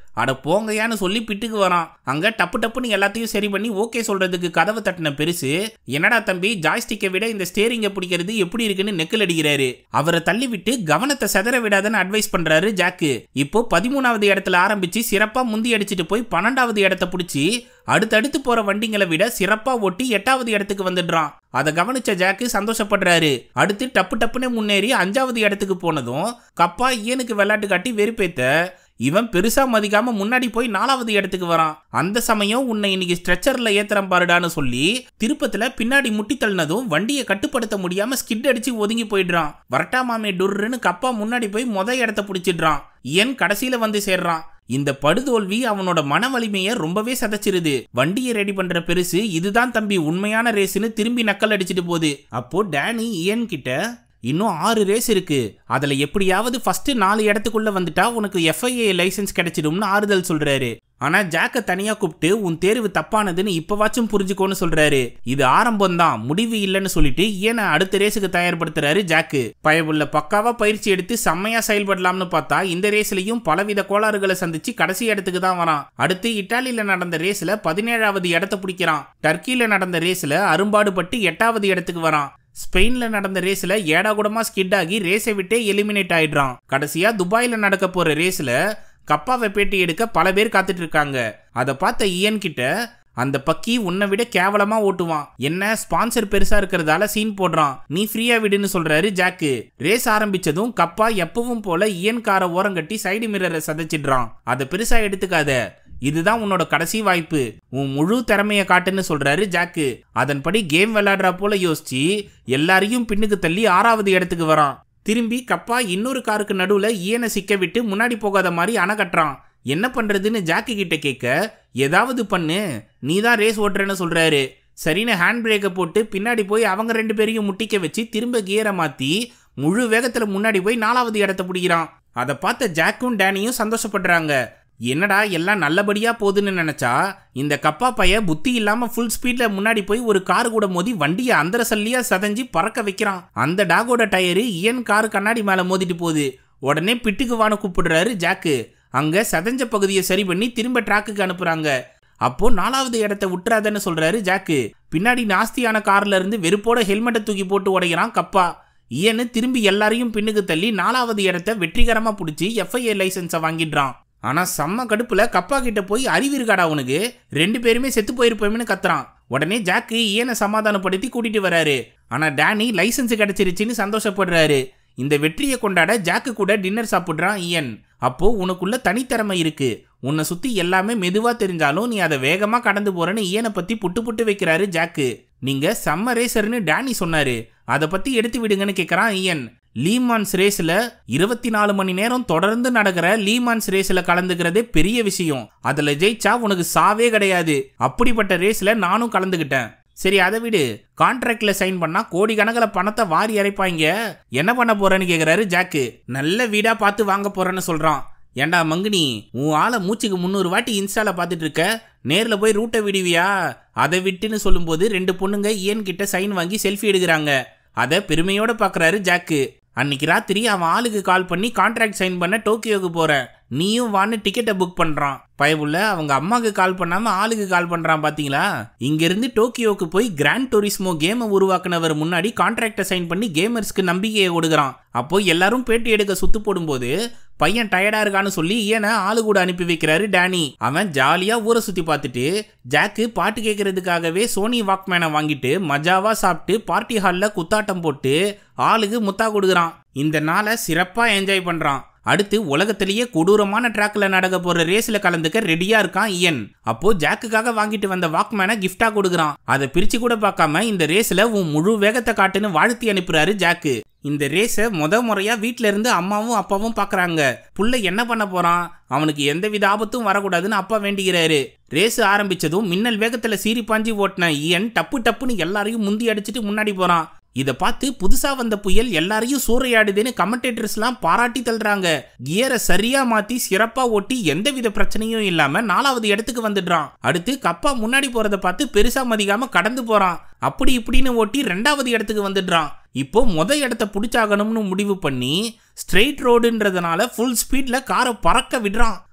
அட போங்கயான்னு சொல்லி பிட்டுக்கு வரான் அங்க டப்பு டப்புன்னு எல்லாத்தையும் சரி பண்ணி ஓகே சொல்றதுக்கு கதவை தட்டின பெருசு என்னடா தம்பி ஜாய்ஸ்டிக்கை விட இந்த ஸ்டேரிங்கை பிடிக்கிறது எப்படி இருக்குன்னு நெக்கல் அடிக்கிறாரு அவரை தள்ளி விட்டு கவனத்தை செதற விடாதன்னு அட்வைஸ் பண்றாரு ஜாக்கு இப்போ பதிமூணாவது இடத்துல ஆரம்பிச்சு சிறப்பா முந்தி அடிச்சிட்டு போய் பன்னெண்டாவது இடத்த பிடிச்சி அடுத்தடுத்து போற வண்டிங்களை விட சிறப்பா ஓட்டி எட்டாவது இடத்துக்கு வந்துடுறான் அதை கவனிச்ச ஜாக்கு சந்தோஷப்படுறாரு அடுத்து டப்பு டப்புன்னு முன்னேறி அஞ்சாவது இடத்துக்கு போனதும் கப்பா ஈயனுக்கு விளையாட்டு காட்டி வெறுப்பேத்த இவன் பெருசா மதிக்காம முன்னாடி போய் நாலாவது இடத்துக்கு வரான் அந்த சமயம் உன்னை இன்னைக்கு ஸ்ட்ரெச்சர்ல ஏத்துறம் பாருடான்னு சொல்லி திருப்பத்துல பின்னாடி முட்டி தள்ளினதும் வண்டியை கட்டுப்படுத்த முடியாம ஸ்கிட் அடிச்சு ஒதுங்கி போயிடுறான் வரட்டா மாமே டுர்ருன்னு கப்பா முன்னாடி போய் முத இடத்த பிடிச்சிடுறான் ஏன் கடைசியில வந்து சேர்றான் இந்த படுதோல்வி அவனோட மன வலிமையை ரொம்பவே சதைச்சிருது வண்டியை ரெடி பண்ற பெருசு இதுதான் தம்பி உண்மையான ரேஸ்னு திரும்பி நக்கல் அடிச்சிட்டு போகுது அப்போ டேனி இயன் கிட்ட இன்னும் ஆறு ரேஸ் இருக்கு அதுல எப்படியாவது ஃபர்ஸ்ட் நாலு இடத்துக்குள்ள வந்துட்டா உனக்கு எஃப்ஐஏ லைசென்ஸ் கிடைச்சிடும்னு ஆறுதல் சொல்றாரு ஆனா ஜாக்க தனியா கூப்பிட்டு உன் தேர்வு தப்பானதுன்னு இப்பவாச்சும் புரிஞ்சுக்கோன்னு சொல்றாரு இது ஆரம்பம் தான் முடிவு இல்லைன்னு சொல்லிட்டு ஏன அடுத்த ரேஸுக்கு தயார்படுத்துறாரு ஜாக்கு பயவுள்ள பக்காவா பயிற்சி எடுத்து செம்மையா செயல்படலாம்னு பார்த்தா இந்த ரேஸ்லயும் பலவித கோளாறுகளை சந்திச்சு கடைசி இடத்துக்கு தான் வரான் அடுத்து இட்டாலியில நடந்த ரேஸ்ல பதினேழாவது இடத்த பிடிக்கிறான் டர்க்கியில நடந்த ரேஸ்ல அரும்பாடுபட்டு எட்டாவது இடத்துக்கு வரான் ஸ்பெயின்ல நடந்த ரேஸ்ல ஏடாகுடமா ஸ்கிட் ஆகி ரேஸை விட்டே எலிமினேட் ஆயிடுறான் கடைசியா துபாயில நடக்க போற ரேஸ்ல கப்பாவை பேட்டி எடுக்க பல பேர் காத்துட்டு இருக்காங்க அதை பார்த்த இயன் கிட்ட அந்த பக்கி உன்னை விட கேவலமா ஓட்டுவான் என்ன ஸ்பான்சர் பெருசா இருக்கிறதால சீன் போடுறான் நீ ஃப்ரீயா விடுன்னு சொல்றாரு ஜாக்கு ரேஸ் ஆரம்பிச்சதும் கப்பா எப்பவும் போல இயன் காரை ஓரங்கட்டி சைடு மிரரை சதைச்சிடுறான் அதை பெருசா எடுத்துக்காத இதுதான் உன்னோட கடைசி வாய்ப்பு உன் முழு திறமைய காட்டுன்னு சொல்றாரு ஜாக்கு அதன்படி கேம் விளையாடுறா போல யோசிச்சு எல்லாரையும் பின்னுக்கு தள்ளி ஆறாவது இடத்துக்கு வரான் திரும்பி கப்பா இன்னொரு காருக்கு நடுவுல ஈயனை சிக்க விட்டு முன்னாடி போகாத மாதிரி அணை கட்டுறான் என்ன பண்றதுன்னு ஜாக்கு கிட்ட கேட்க ஏதாவது பண்ணு நீ தான் ரேஸ் ஓட்டுறேன்னு சொல்றாரு சரின்னு ஹேண்ட் பிரேக்கை போட்டு பின்னாடி போய் அவங்க ரெண்டு பேரையும் முட்டிக்க வச்சு திரும்ப கியரை மாத்தி முழு வேகத்துல முன்னாடி போய் நாலாவது இடத்த பிடிக்கிறான் அதை பார்த்த ஜாக்கும் டேனியும் சந்தோஷப்படுறாங்க என்னடா எல்லாம் நல்லபடியா போகுதுன்னு நினைச்சா இந்த கப்பா பைய புத்தி இல்லாம ஃபுல் ஸ்பீட்ல முன்னாடி போய் ஒரு கார் கூட மோதி வண்டியை அந்தர சல்லியா சதஞ்சு பறக்க வைக்கிறான் அந்த டாகோட டயரு இயன் கார் கண்ணாடி மேல மோதிட்டு போகுது உடனே பிட்டுக்கு வான கூப்பிடுறாரு ஜாக்கு அங்க சதஞ்ச பகுதியை சரி பண்ணி திரும்ப ட்ராக்குக்கு அனுப்புறாங்க அப்போ நாலாவது இடத்த விட்டுறாதன்னு சொல்றாரு ஜாக்கு பின்னாடி நாஸ்தியான கார்ல இருந்து வெறுப்போட ஹெல்மெட்டை தூக்கி போட்டு உடைக்கிறான் கப்பா இயன்னு திரும்பி எல்லாரையும் பின்னுக்கு தள்ளி நாலாவது இடத்த வெற்றிகரமா பிடிச்சி எஃப்ஐஏ லைசன்ஸை வாங்கிடுறான் ஆனா செம்ம கடுப்புல கப்பா கிட்ட போய் அறிவு இருக்காடா உனக்கு ரெண்டு பேருமே செத்து போயிருப்போம்னு கத்துறான் உடனே ஜாக்கு ஈயனை சமாதானப்படுத்தி கூட்டிட்டு வராரு ஆனா டேனி லைசன்ஸ் கிடைச்சிருச்சுன்னு சந்தோஷப்படுறாரு இந்த வெற்றியை கொண்டாட ஜாக்கு கூட டின்னர் சாப்பிடுறான் ஈயன் அப்போ உனக்குள்ள தனித்திறமை இருக்கு உன்னை சுத்தி எல்லாமே மெதுவா தெரிஞ்சாலும் நீ அதை வேகமா கடந்து போறேன்னு ஈயனை பத்தி புட்டு புட்டு வைக்கிறாரு ஜாக்கு நீங்க செம்ம ரேசர்னு டேனி சொன்னாரு அதை பத்தி எடுத்து விடுங்கன்னு கேக்குறான் ஈயன் லீமான்ஸ் ரேஸ்ல இருபத்தி நாலு மணி நேரம் தொடர்ந்து நடக்கிற லீமான்ஸ் ரேஸ்ல கலந்துக்கிறதே பெரிய விஷயம் அதுல ஜெயிச்சா உனக்கு சாவே கிடையாது அப்படிப்பட்ட ரேஸ்ல நானும் கலந்துக்கிட்டேன் சரி அதை விடு கான்ட்ராக்ட்ல சைன் பண்ணா கோடி கணக்கில் பணத்தை வாரி இறைப்பாங்க என்ன பண்ண போறேன்னு கேக்குறாரு ஜாக்கு நல்ல வீடா பார்த்து வாங்க போறேன்னு சொல்றான் ஏண்டா மங்குனி உன் ஆளை மூச்சுக்கு முந்நூறு வாட்டி இன்ஸ்டால பார்த்துட்டு இருக்க நேர்ல போய் ரூட்டை விடுவியா அதை விட்டுன்னு சொல்லும்போது ரெண்டு பொண்ணுங்க இயன் கிட்ட சைன் வாங்கி செல்ஃபி எடுக்கிறாங்க அதை பெருமையோட பார்க்கறாரு ஜாக்கு அன்னைக்கு ராத்திரி அவன் ஆளுக்கு கால் பண்ணி கான்ட்ராக்ட் சைன் பண்ண டோக்கியோக்கு போறேன் நீயும் வான்னு டிக்கெட்டை புக் பண்றான் பயவுள்ள அவங்க அம்மாக்கு கால் பண்ணாம ஆளுக்கு கால் பண்றான் பாத்தீங்களா இங்க இருந்து டோக்கியோக்கு போய் கிராண்ட் டூரிஸ்மோ கேமை உருவாக்குனவர் முன்னாடி கான்ட்ராக்டை சைன் பண்ணி கேமர்ஸ்க்கு நம்பிக்கையை கொடுக்குறான் அப்போ எல்லாரும் பேட்டி எடுக்க சுத்து போடும்போது பையன் டயர்டா இருக்கான்னு சொல்லி ஏன ஆளு கூட அனுப்பி வைக்கிறாரு டேனி அவன் ஜாலியா ஊரை சுத்தி பார்த்துட்டு ஜாக்கு பாட்டு கேட்கறதுக்காகவே சோனி வாக்மேனை வாங்கிட்டு மஜாவா சாப்பிட்டு பார்ட்டி ஹாலில் குத்தாட்டம் போட்டு ஆளுக்கு முத்தா கொடுக்குறான் இந்த நாளை சிறப்பா என்ஜாய் பண்றான் அடுத்து உலகத்திலேயே கொடூரமான ட்ராக்ல நடக்க போற ரேஸ்ல கலந்துக்க ரெடியா இருக்கான் இயன் அப்போ ஜாக்குக்காக வாங்கிட்டு வந்த வாக்மேனை கிஃப்டா கொடுக்குறான் அதை பிரிச்சு கூட பார்க்காம இந்த ரேஸ்ல உன் முழு வேகத்தை காட்டுன்னு வாழ்த்தி அனுப்புறாரு ஜாக்கு இந்த ரேஸை முத முறையா வீட்ல இருந்து அம்மாவும் அப்பாவும் பாக்குறாங்க புள்ள என்ன பண்ண போறான் அவனுக்கு எந்தவித ஆபத்தும் வரக்கூடாதுன்னு அப்பா வேண்டிக்கிறாரு ரேஸ் ஆரம்பிச்சதும் மின்னல் வேகத்துல சீறி பாஞ்சி ஓட்டின இயன் டப்பு டப்புன்னு எல்லாரையும் முந்தி அடிச்சிட்டு முன்னாடி போறான் இதை பார்த்து புதுசா வந்த புயல் எல்லாரையும் சூறையாடுதுன்னு கமெண்டேட்டர்ஸ்லாம் பாராட்டி தள்ளுறாங்க கியரை சரியா மாத்தி சிறப்பா ஓட்டி எந்தவித பிரச்சனையும் இல்லாம நாலாவது இடத்துக்கு வந்துடுறான் அடுத்து கப்பா முன்னாடி போறத பார்த்து பெருசா மதிக்காம கடந்து போறான் அப்படி இப்படின்னு ஓட்டி ரெண்டாவது இடத்துக்கு வந்துடுறான் இப்போ முத இடத்த பிடிச்சாகணும்னு முடிவு பண்ணி ஸ்ட்ரெயிட் ரோடுன்றதுனால ஃபுல் ஸ்பீட்ல காரை பறக்க விடுறான்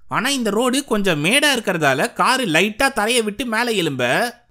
ஆனா இந்த ரோடு கொஞ்சம் மேடா இருக்கிறதால காரு லைட்டா தரையை விட்டு மேலே எலும்ப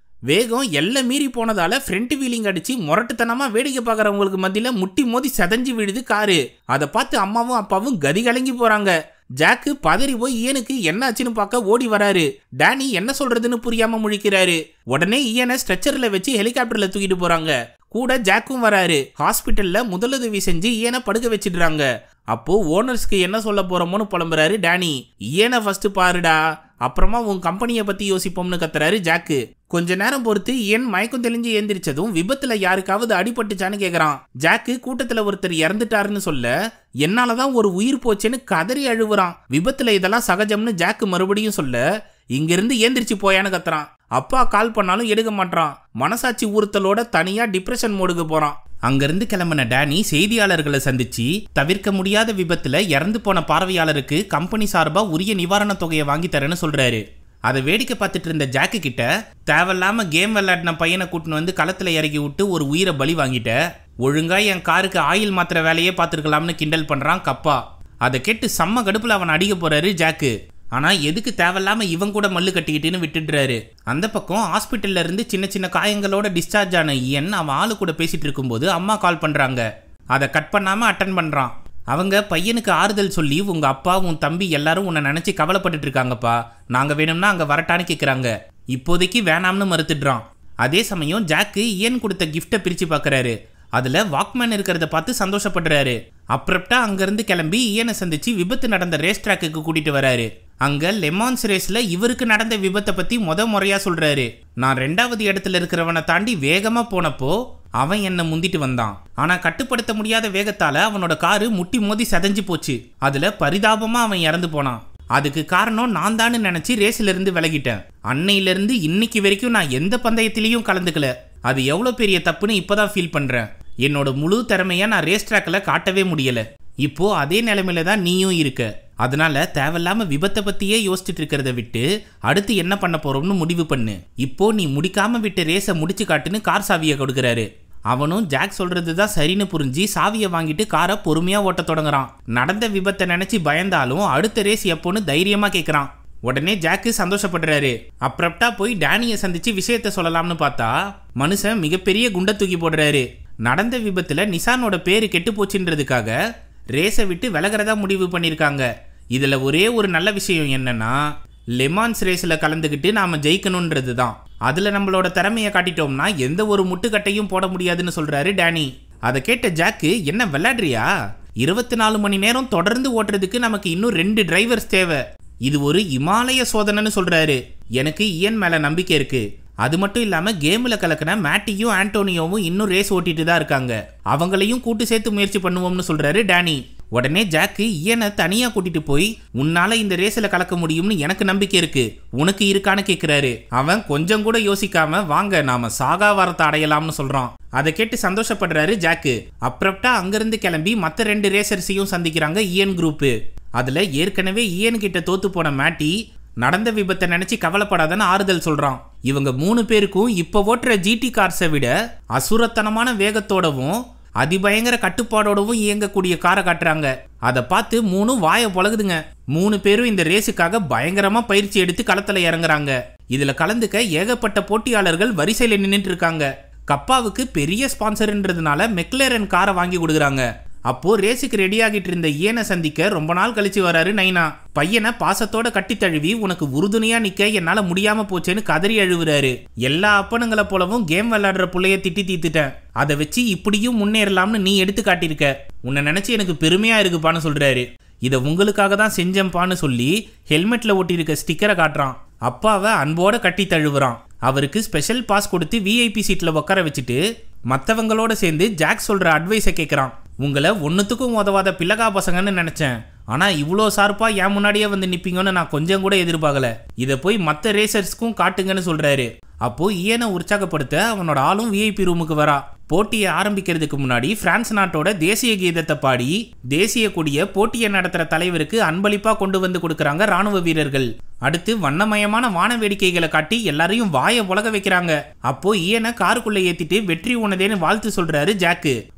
வேகம் எல்லை மீறி போனதால ஃப்ரண்ட் வீலிங் அடிச்சு முரட்டுத்தனமா வேடிக்கை பார்க்கறவங்களுக்கு மத்தியில முட்டி மோதி செதஞ்சு விடுது காரு அதை பார்த்து அம்மாவும் அப்பாவும் கதி கலங்கி போறாங்க ஜாக்கு பதறி போய் இயனுக்கு என்ன ஆச்சுன்னு பார்க்க ஓடி வராரு டேனி என்ன சொல்றதுன்னு புரியாம முழிக்கிறாரு உடனே இயனை ஸ்ட்ரெச்சர்ல வச்சு ஹெலிகாப்டர்ல தூக்கிட்டு போறாங்க கூட ஜாக்கும் வராரு ஹாஸ்பிட்டல்ல முதலுதவி செஞ்சு இயனை படுக்க வச்சிடுறாங்க அப்போ ஓனர்ஸ்க்கு என்ன சொல்ல போறோமோன்னு புலம்புறாரு டேனி இயனை ஃபர்ஸ்ட் பாருடா அப்புறமா உன் கம்பெனியை பத்தி யோசிப்போம்னு கத்துறாரு ஜாக்கு கொஞ்ச நேரம் பொறுத்து இயன் மயக்கம் தெளிஞ்சு எந்திரிச்சதும் விபத்துல யாருக்காவது அடிபட்டுச்சான்னு கேக்குறான் ஜாக்கு கூட்டத்துல ஒருத்தர் இறந்துட்டாருன்னு சொல்ல என்னாலதான் ஒரு உயிர் போச்சுன்னு கதறி அழுவுறான் விபத்துல இதெல்லாம் சகஜம்னு ஜாக்கு மறுபடியும் சொல்ல இங்கிருந்து ஏந்திரிச்சு போயான்னு கத்துறான் அப்பா கால் பண்ணாலும் எடுக்க மாட்டான் மனசாட்சி ஊறுத்தலோட தனியா டிப்ரெஷன் மோடுக்கு போறான் அங்கிருந்து கிளம்பின டேனி செய்தியாளர்களை சந்திச்சு தவிர்க்க முடியாத விபத்துல இறந்து போன பார்வையாளருக்கு கம்பெனி சார்பா உரிய நிவாரணத் தொகையை வாங்கி தரேன்னு சொல்றாரு அதை வேடிக்கை பார்த்துட்டு இருந்த ஜாக்கு கிட்ட தேவையில்லாம கேம் விளையாடின பையனை கூட்டின்னு வந்து களத்துல இறக்கி விட்டு ஒரு உயிரை பலி வாங்கிட்ட ஒழுங்கா என் காருக்கு ஆயில் மாத்திர வேலையே பார்த்துருக்கலாம்னு கிண்டல் பண்றான் கப்பா அதை கேட்டு செம்ம கடுப்புல அவன் அடிக்க போறாரு ஜாக்கு ஆனா எதுக்கு தேவையில்லாம இவன் கூட மல்லு கட்டிக்கிட்டுன்னு விட்டுடுறாரு அந்த பக்கம் ஹாஸ்பிட்டல்ல இருந்து சின்ன சின்ன காயங்களோட டிஸ்சார்ஜ் ஆன இயன் அவன் ஆளு கூட பேசிட்டு இருக்கும்போது அம்மா கால் பண்றாங்க அதை கட் பண்ணாம அட்டன் பண்றான் அவங்க பையனுக்கு ஆறுதல் சொல்லி உங்க அப்பா உன் தம்பி எல்லாரும் உன்னை நினைச்சு கவலைப்பட்டுட்டு இருக்காங்கப்பா நாங்க வேணும்னா அங்க வரட்டான்னு கேக்குறாங்க இப்போதைக்கு வேணாம்னு மறுத்துடுறான் அதே சமயம் ஜாக்கு இயன் கொடுத்த கிஃப்ட்டை பிரிச்சு பார்க்கறாரு அதுல வாக்மேன் இருக்கிறத பார்த்து சந்தோஷப்படுறாரு அப்புறப்டா அங்கிருந்து கிளம்பி இயனை சந்திச்சு விபத்து நடந்த ரேஸ் ட்ராக்குக்கு கூட்டிட்டு வராரு அங்க லெமான்ஸ் ரேஸ்ல இவருக்கு நடந்த விபத்தை பத்தி முத முறையா சொல்றாரு நான் ரெண்டாவது இடத்துல இருக்கிறவனை தாண்டி வேகமா போனப்போ அவன் என்ன முந்திட்டு வந்தான் ஆனா கட்டுப்படுத்த முடியாத வேகத்தால அவனோட காரு முட்டி மோதி செதஞ்சு போச்சு அதுல பரிதாபமா அவன் இறந்து போனான் அதுக்கு காரணம் நான் தான்னு நினைச்சு ரேஸ்ல இருந்து விலகிட்டேன் அன்னையில இருந்து இன்னைக்கு வரைக்கும் நான் எந்த பந்தயத்திலையும் கலந்துக்கல அது எவ்வளவு பெரிய தப்புன்னு இப்பதான் ஃபீல் பண்றேன் என்னோட முழு திறமைய நான் ரேஸ் ட்ராக்ல காட்டவே முடியல இப்போ அதே நிலைமையில தான் நீயும் இருக்க அதனால தேவையில்லாம விபத்தை பத்தியே யோசிச்சுட்டு இருக்கிறத விட்டு அடுத்து என்ன பண்ண போறோம்னு முடிவு பண்ணு இப்போ நீ முடிக்காம விட்டு ரேஸை முடிச்சு காட்டுன்னு கார் சாவியை கொடுக்கறாரு அவனும் ஜாக் சொல்றது தான் சரின்னு புரிஞ்சு சாவியை வாங்கிட்டு காரை பொறுமையா ஓட்ட தொடங்குறான் நடந்த விபத்தை நினைச்சு பயந்தாலும் அடுத்த ரேஸ் எப்போன்னு தைரியமா கேக்குறான் உடனே ஜாக்கு சந்தோஷப்படுறாரு அப்புறப்டா போய் டேனியை சந்திச்சு விஷயத்த சொல்லலாம்னு பார்த்தா மனுஷன் மிகப்பெரிய குண்டை தூக்கி போடுறாரு நடந்த விபத்துல நிசானோட பேரு கெட்டு போச்சுன்றதுக்காக ரேஸை விட்டு விலகிறதா முடிவு பண்ணியிருக்காங்க இதுல ஒரே ஒரு நல்ல விஷயம் என்னன்னா லெமான்ஸ் ரேஸில் கலந்துக்கிட்டு நாம ஜெயிக்கணுன்றது தான் அதுல நம்மளோட திறமையை காட்டிட்டோம்னா எந்த ஒரு முட்டுக்கட்டையும் போட முடியாதுன்னு சொல்றாரு டேனி அதை கேட்ட ஜாக்கு என்ன விளையாடுறியா இருபத்தி நாலு மணி நேரம் தொடர்ந்து ஓட்டுறதுக்கு நமக்கு இன்னும் ரெண்டு டிரைவர்ஸ் தேவை இது ஒரு இமாலய சோதனைன்னு சொல்றாரு எனக்கு இயன் மேல நம்பிக்கை இருக்கு அது மட்டும் இல்லாம கேம்ல கலக்கின மேட்டியும் ஆண்டோனியோவும் இன்னும் ரேஸ் ஓட்டிட்டு தான் இருக்காங்க அவங்களையும் கூட்டு சேர்த்து முயற்சி பண்ணுவோம்னு சொல்றாரு டேனி உடனே ஜாக்கு இயனை தனியா கூட்டிட்டு போய் உன்னால இந்த ரேஸ்ல கலக்க முடியும்னு எனக்கு நம்பிக்கை இருக்கு உனக்கு இருக்கான்னு கேக்குறாரு அவன் கொஞ்சம் கூட யோசிக்காம வாங்க நாம சாகா வாரத்தை அடையலாம்னு சொல்றான் அதை கேட்டு சந்தோஷப்படுறாரு ஜாக்கு அப்புறம்டா அங்கிருந்து கிளம்பி மத்த ரெண்டு ரேசர்ஸையும் சந்திக்கிறாங்க இயன் குரூப் அதுல ஏற்கனவே இயன் கிட்ட தோத்து போன மேட்டி நடந்த விபத்தை நினைச்சு கவலைப்படாதன்னு ஆறுதல் சொல்றான் இவங்க மூணு பேருக்கும் இப்ப ஓட்டுற ஜிடி கார்ஸை விட அசுரத்தனமான வேகத்தோடவும் அதிபயங்கர கட்டுப்பாடோடவும் இயங்கக்கூடிய காரை காட்டுறாங்க அதை பார்த்து மூணும் வாயை பொழகுதுங்க மூணு பேரும் இந்த ரேஸுக்காக பயங்கரமா பயிற்சி எடுத்து களத்துல இறங்குறாங்க இதுல கலந்துக்க ஏகப்பட்ட போட்டியாளர்கள் வரிசையில நின்னுட்டு இருக்காங்க கப்பாவுக்கு பெரிய ஸ்பான்சர்ன்றதுனால மெக்லேரன் காரை வாங்கி கொடுக்குறாங்க அப்போ ரேஸுக்கு ரெடி ஆகிட்டு இருந்த இயனை சந்திக்க ரொம்ப நாள் கழிச்சு வராரு நைனா பையனை பாசத்தோட கட்டி தழுவி உனக்கு உறுதுணையா நிக்க என்னால முடியாம போச்சேன்னு கதறி அழுவுறாரு எல்லா அப்பனுங்களை போலவும் கேம் விளையாடுற புள்ளைய திட்டி தீத்துட்டேன் அதை வச்சு இப்படியும் முன்னேறலாம்னு நீ எடுத்து காட்டியிருக்க உன்னை நினைச்சு எனக்கு பெருமையா இருக்குப்பான்னு சொல்றாரு இதை உங்களுக்காக தான் செஞ்சேன்ப்பான்னு சொல்லி ஹெல்மெட்ல ஒட்டியிருக்க ஸ்டிக்கரை காட்டுறான் அப்பாவை அன்போட கட்டி தழுவுறான் அவருக்கு ஸ்பெஷல் பாஸ் கொடுத்து விஐபி சீட்ல உட்கார வச்சுட்டு மற்றவங்களோட சேர்ந்து ஜாக் சொல்ற அட்வைஸை கேட்குறான் உங்களை ஒன்றுத்துக்கும் உதவாத பிள்ளகா பசங்கன்னு நினச்சேன் ஆனால் இவ்வளோ சார்பாக என் முன்னாடியே வந்து நிற்பீங்கன்னு நான் கொஞ்சம் கூட எதிர்பார்க்கல இதை போய் மற்ற ரேசர்ஸ்க்கும் காட்டுங்கன்னு சொல்கிறாரு அப்போ இயனை உற்சாகப்படுத்த அவனோட ஆளும் விஐபி ரூமுக்கு வரா போட்டியை ஆரம்பிக்கிறதுக்கு முன்னாடி பிரான்ஸ் நாட்டோட தேசிய கீதத்தை பாடி தேசிய கொடிய போட்டியை நடத்துற தலைவருக்கு அன்பளிப்பா கொண்டு வந்து கொடுக்கறாங்க ராணுவ வீரர்கள் அடுத்து வண்ணமயமான வான வேடிக்கைகளை காட்டி எல்லாரையும் வாயை உலக வைக்கிறாங்க அப்போ இயனை காருக்குள்ள ஏத்திட்டு வெற்றி உனதேன்னு வாழ்த்து சொல்றாரு ஜாக்கு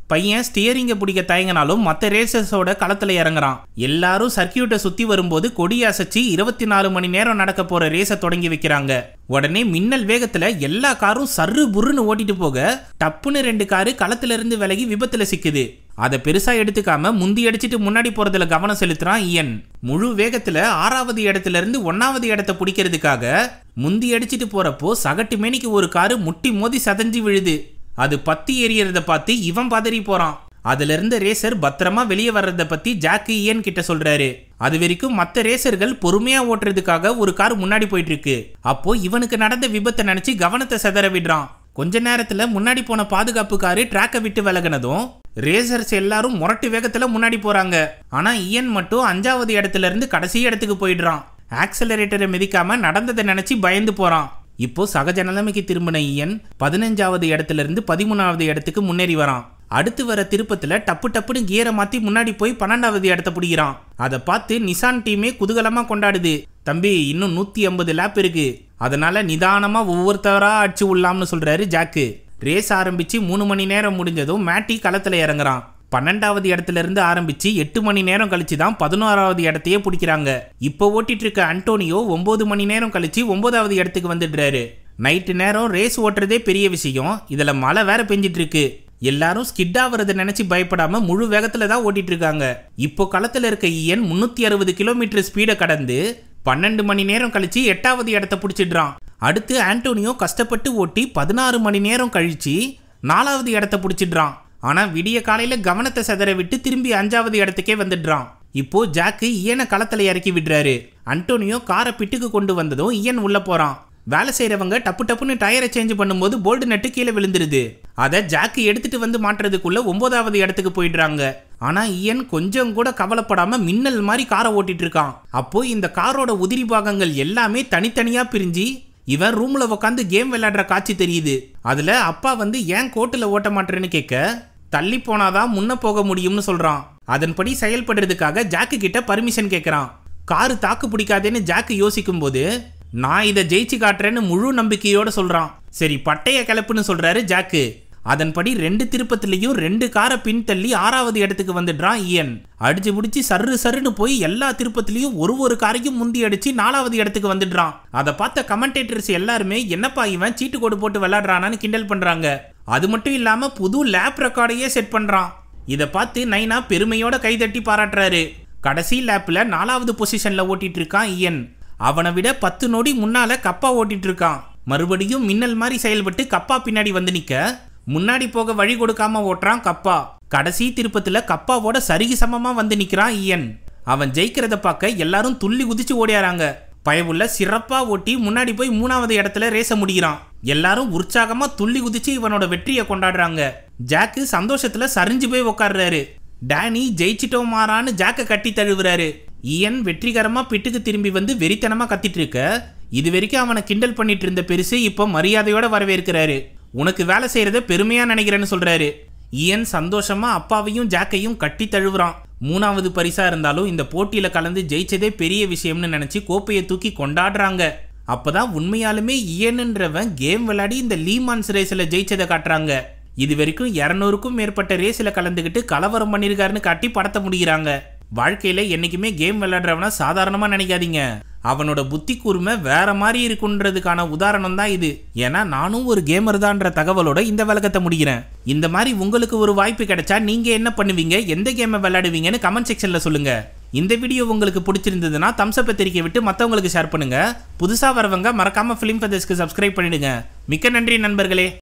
பையன் ஸ்டியரிங்கை பிடிக்க தயங்கினாலும் மற்ற ரேசர்ஸோட களத்துல இறங்குறான் எல்லாரும் சர்க்கியூட்டை சுத்தி வரும்போது கொடி அசைச்சு இருபத்தி நாலு மணி நேரம் நடக்க போற ரேஸை தொடங்கி வைக்கிறாங்க உடனே மின்னல் வேகத்துல எல்லா காரும் சர்ரு புருன்னு ஓட்டிட்டு போக டப்புன்னு ரெண்டு காரு களத்துல இருந்து விலகி விபத்துல சிக்குது அதை பெருசா எடுத்துக்காம முந்தி அடிச்சிட்டு முன்னாடி போறதுல கவனம் செலுத்துறான் இயன் முழு வேகத்துல ஆறாவது இடத்துல இருந்து ஒன்னாவது இடத்த பிடிக்கிறதுக்காக முந்தி அடிச்சிட்டு போறப்போ சகட்டு மேனிக்கு ஒரு காரு முட்டி மோதி சதஞ்சு விழுது அது பத்தி எரியறத பார்த்து இவன் பதறி போறான் அதுல இருந்த ரேசர் பத்திரமா வெளியே வர்றத பத்தி ஜாக்கு இயன் கிட்ட சொல்றாரு அது வரைக்கும் மத்த ரேசர்கள் பொறுமையா ஓட்டுறதுக்காக ஒரு கார் முன்னாடி போயிட்டு இருக்கு அப்போ இவனுக்கு நடந்த விபத்தை நினைச்சு கவனத்தை செதற விடுறான் கொஞ்ச நேரத்துல முன்னாடி போன பாதுகாப்பு காரு ட்ராக்கை விட்டு விலகினதும் ரேசர்ஸ் எல்லாரும் முரட்டு வேகத்துல முன்னாடி போறாங்க ஆனா இயன் மட்டும் அஞ்சாவது இடத்துல இருந்து கடைசி இடத்துக்கு போயிடுறான் ஆக்சலரேட்டரை மிதிக்காம நடந்ததை நினைச்சு பயந்து போறான் இப்போ சகஜ நிலைமைக்கு திரும்பின இயன் பதினஞ்சாவது இடத்துல இருந்து பதிமூணாவது இடத்துக்கு முன்னேறி வரான் அடுத்து வர திருப்பத்துல டப்பு டப்புன்னு கியரை மாத்தி முன்னாடி போய் பன்னெண்டாவது இடத்த பிடிக்கிறான் அதை பார்த்து நிசான் டீமே குதூகலமா கொண்டாடுது தம்பி இன்னும் நூத்தி ஐம்பது லேப் இருக்கு அதனால நிதானமா ஒவ்வொருத்தரா அடிச்சு விடலாம்னு சொல்றாரு ஜாக்கு ரேஸ் ஆரம்பிச்சு மூணு மணி நேரம் முடிஞ்சதும் மேட்டி களத்துல இறங்குறான் பன்னெண்டாவது இடத்துல இருந்து ஆரம்பிச்சு எட்டு மணி நேரம் கழிச்சு தான் பதினோராவது இடத்தையே பிடிக்கிறாங்க இப்போ ஓட்டிட்டு இருக்க அன்டோனியோ ஒன்பது மணி நேரம் கழிச்சு ஒன்பதாவது இடத்துக்கு வந்துடுறாரு நைட்டு நேரம் ரேஸ் ஓட்டுறதே பெரிய விஷயம் இதுல மழை வேற பெஞ்சிட்டு இருக்கு எல்லாரும் ஸ்கிட் ஆவறத நினைச்சு பயப்படாம முழு வேகத்துல தான் ஓட்டிட்டு இருக்காங்க இப்போ களத்துல இருக்க இயன் முன்னூத்தி அறுபது கிலோமீட்டர் ஸ்பீடை கடந்து பன்னெண்டு மணி நேரம் கழிச்சு எட்டாவது இடத்த பிடிச்சிடுறான் அடுத்து ஆண்டோனியோ கஷ்டப்பட்டு ஓட்டி பதினாறு மணி நேரம் கழிச்சு நாலாவது இடத்த பிடிச்சிடுறான் ஆனா விடிய காலையில கவனத்தை செதற விட்டு திரும்பி அஞ்சாவது இடத்துக்கே வந்துடுறான் இப்போ ஜாக்கு இயனை களத்துல இறக்கி விடுறாரு அன்டோனியோ காரை பிட்டுக்கு கொண்டு வந்ததும் இயன் உள்ள போறான் வேலை செய்றவங்க டப்பு டப்புன்னு டயரை சேஞ்ச் பண்ணும்போது போல்டு நட்டு கீழே விழுந்துருது அதை ஜாக்கு எடுத்துட்டு வந்து மாட்டுறதுக்குள்ள ஒன்பதாவது இடத்துக்கு போயிடுறாங்க ஆனா இயன் கொஞ்சம் கூட கவலைப்படாம மின்னல் மாதிரி காரை ஓட்டிட்டு இருக்கான் அப்போ இந்த காரோட உதிரி பாகங்கள் எல்லாமே தனித்தனியா பிரிஞ்சு இவன் ரூம்ல உட்காந்து கேம் விளையாடுற காட்சி தெரியுது அதுல அப்பா வந்து ஏன் கோட்டுல ஓட்ட மாட்டேன்னு கேட்க தள்ளி போனாதான் முன்ன போக முடியும்னு சொல்றான் அதன்படி செயல்படுறதுக்காக ஜாக்கு கிட்ட பர்மிஷன் கேட்கறான் காரு தாக்கு பிடிக்காதேன்னு ஜாக்கு யோசிக்கும் போது நான் இதை ஜெயிச்சு காட்டுறேன்னு முழு நம்பிக்கையோட சொல்றான் சரி பட்டைய கிளப்புன்னு சொல்றாரு ஜாக்கு அதன்படி ரெண்டு திருப்பத்திலையும் ரெண்டு காரை பின் தள்ளி ஆறாவது இடத்துக்கு வந்துடுறான் இயன் அடிச்சு பிடிச்சி சர்ரு சருன்னு போய் எல்லா திருப்பத்திலையும் ஒரு ஒரு காரையும் முந்தி அடிச்சு நாலாவது இடத்துக்கு வந்துடுறான் அதை பார்த்த கமெண்டேட்டர்ஸ் எல்லாருமே என்னப்பா இவன் சீட்டு கோடு போட்டு விளையாடுறானான்னு கிண்டல் பண்றாங்க அது மட்டும் இல்லாம புது லேப் ரெக்கார்டையே செட் பண்றான் இதை பார்த்து நைனா பெருமையோட கைதட்டி பாராட்டுறாரு கடைசி லேப்ல நாலாவது பொசிஷன்ல ஓட்டிட்டு இருக்கான் இயன் அவனை விட பத்து நொடி முன்னால கப்பா ஓட்டிட்டு இருக்கான் மறுபடியும் மின்னல் மாதிரி செயல்பட்டு கப்பா பின்னாடி வந்து நிக்க முன்னாடி போக வழி கொடுக்காம ஓட்டுறான் கப்பா கடைசி திருப்பத்துல கப்பாவோட சரிகு சமமா வந்து நிக்கிறான் இயன் அவன் ஜெயிக்கிறத பார்க்க எல்லாரும் துள்ளி குதிச்சு ஓடியாராங்க பயவுள்ள சிறப்பா ஓட்டி முன்னாடி போய் மூணாவது இடத்துல ரேச முடிகிறான் எல்லாரும் உற்சாகமா துள்ளி குதிச்சு இவனோட வெற்றியை கொண்டாடுறாங்க ஜாக்கு சந்தோஷத்துல சரிஞ்சு போய் உக்காடுறாரு டேனி ஜெயிச்சிட்டோம் மாறான்னு ஜாக்க கட்டி தழுவுறாரு இயன் வெற்றிகரமா பிட்டுக்கு திரும்பி வந்து வெறித்தனமா கத்திட்டு இருக்க இது வரைக்கும் அவனை கிண்டல் பண்ணிட்டு இருந்த பெருசு இப்போ மரியாதையோட வரவேற்கிறாரு உனக்கு வேலை செய்யறத பெருமையா நினைக்கிறேன்னு சொல்றாரு இயன் சந்தோஷமா அப்பாவையும் ஜாக்கையும் கட்டி தழுவுறான் மூணாவது பரிசா இருந்தாலும் இந்த போட்டியில கலந்து ஜெயிச்சதே பெரிய விஷயம்னு நினைச்சு கோப்பையை தூக்கி கொண்டாடுறாங்க அப்பதான் உண்மையாலுமே இயன்ன்றவன் கேம் விளையாடி இந்த லீமான்ஸ் ரேஸ்ல ஜெயிச்சதை காட்டுறாங்க இது வரைக்கும் இரநூறுக்கும் மேற்பட்ட ரேஸில் கலந்துக்கிட்டு கலவரம் பண்ணியிருக்காருன்னு காட்டி படத்த முடிகிறாங்க வாழ்க்கையில என்னைக்குமே கேம் விளையாடுறவனா சாதாரணமா நினைக்காதீங்க அவனோட புத்தி கூர்மை வேற மாதிரி இருக்குன்றதுக்கான உதாரணம் தான் இது ஏன்னா நானும் ஒரு கேமர் தான்ற தகவலோட இந்த விளக்கத்தை முடிக்கிறேன் இந்த மாதிரி உங்களுக்கு ஒரு வாய்ப்பு கிடைச்சா நீங்க என்ன பண்ணுவீங்க எந்த கேமை விளையாடுவீங்கன்னு கமெண்ட் செக்ஷன்ல சொல்லுங்க இந்த வீடியோ உங்களுக்கு பிடிச்சிருந்ததுன்னா தம்ஸ் அப் தெரிவிக்க விட்டு மற்றவங்களுக்கு ஷேர் பண்ணுங்க புதுசா வரவங்க மறக்காம ஃபிலிம் ஃபெதர்ஸ்க்கு சப்ஸ்கிரைப் பண்ணிடுங்க மிக்க நன்றி நண்பர்களே